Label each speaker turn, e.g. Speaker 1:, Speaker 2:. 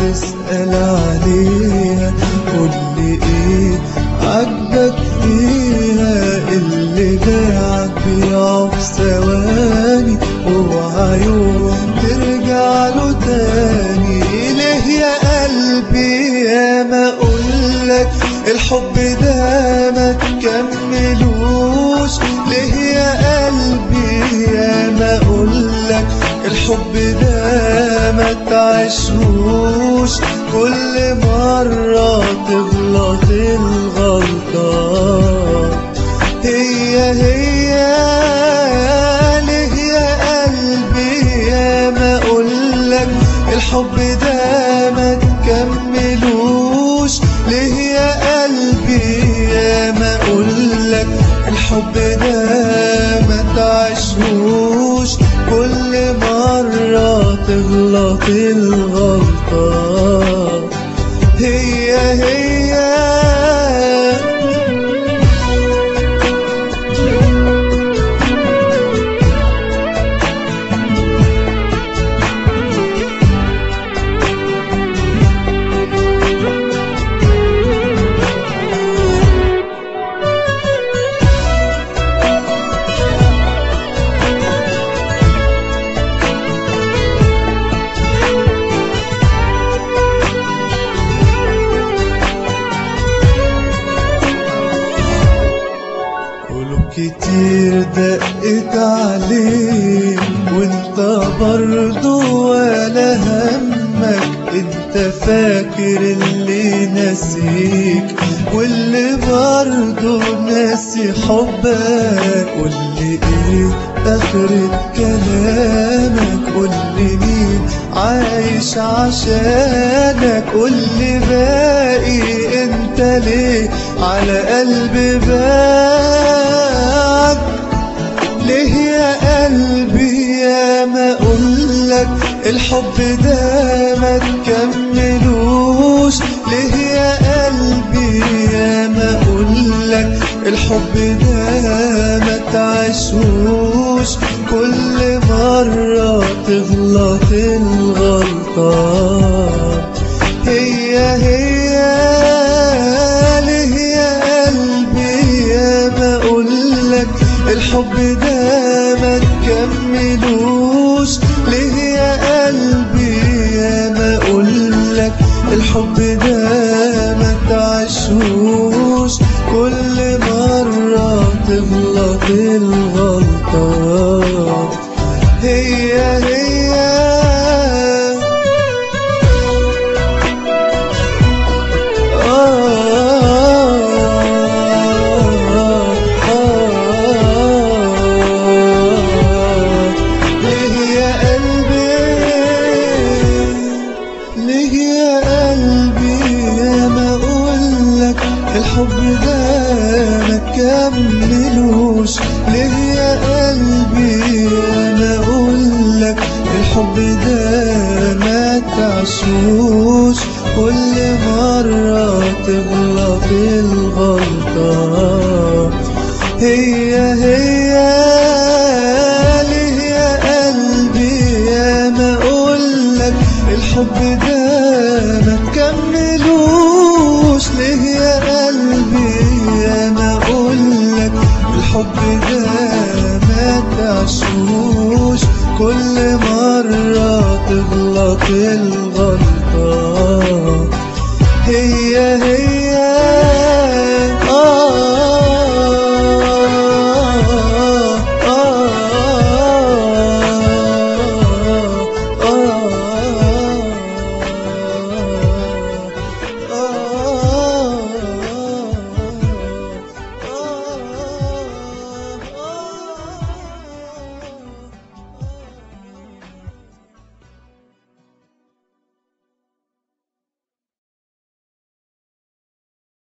Speaker 1: تسأل عليها قولي ايه عجبك فيها اللي باعك بيقع في ثواني اوعى يوم ترجع له تاني ليه يا قلبي يا ما اقولك الحب ده ما تكملوش ليه يا قلبي يا ما اقولك الحب ده ما تعيشوش كل مرة تغلط الغلطة هي هي ليه يا قلبي يا ما اقولك الحب ده ما تكملوش ليه يا قلبي يا ما اقولك الحب ده ما تعيشوش كل مرة تغلط الغلطة هي هي قلوب كتير دقت عليك وانت برضو ولا همك انت فاكر اللي ناسيك واللي برضو ناسي حبك قولي ايه اخرة كلامك قولي مين عايش عشانك قولي باقي انت ليه على قلبي باك ليه يا قلبي يا ما اقولك الحب ده ما تكملوش ليه يا قلبي يا ما اقولك الحب ده ما تعيشوش كل مرة تغلط الغلطة هي هي ليه يا قلبي يا ما اقولك الحب ده ما تكملوش ليه يا قلبي يا ما اقولك الحب ده ما تعيشوش كل مرة تغلط الغلطة هي هي ليه يا قلبي ليه يا قلبي يا ما اقولك الحب ده ما تكملوش ليه يا قلبي يا ما اقولك الحب ده ما تعشوش كل مرة تغلط الغلطة هي هي ليه يا قلبي يا ما اقولك الحب ده ما تكملوش ليه يا قلبي يا ما اقولك الحب ده ما تعشوش كل مرة تغلط الغلطة هي هي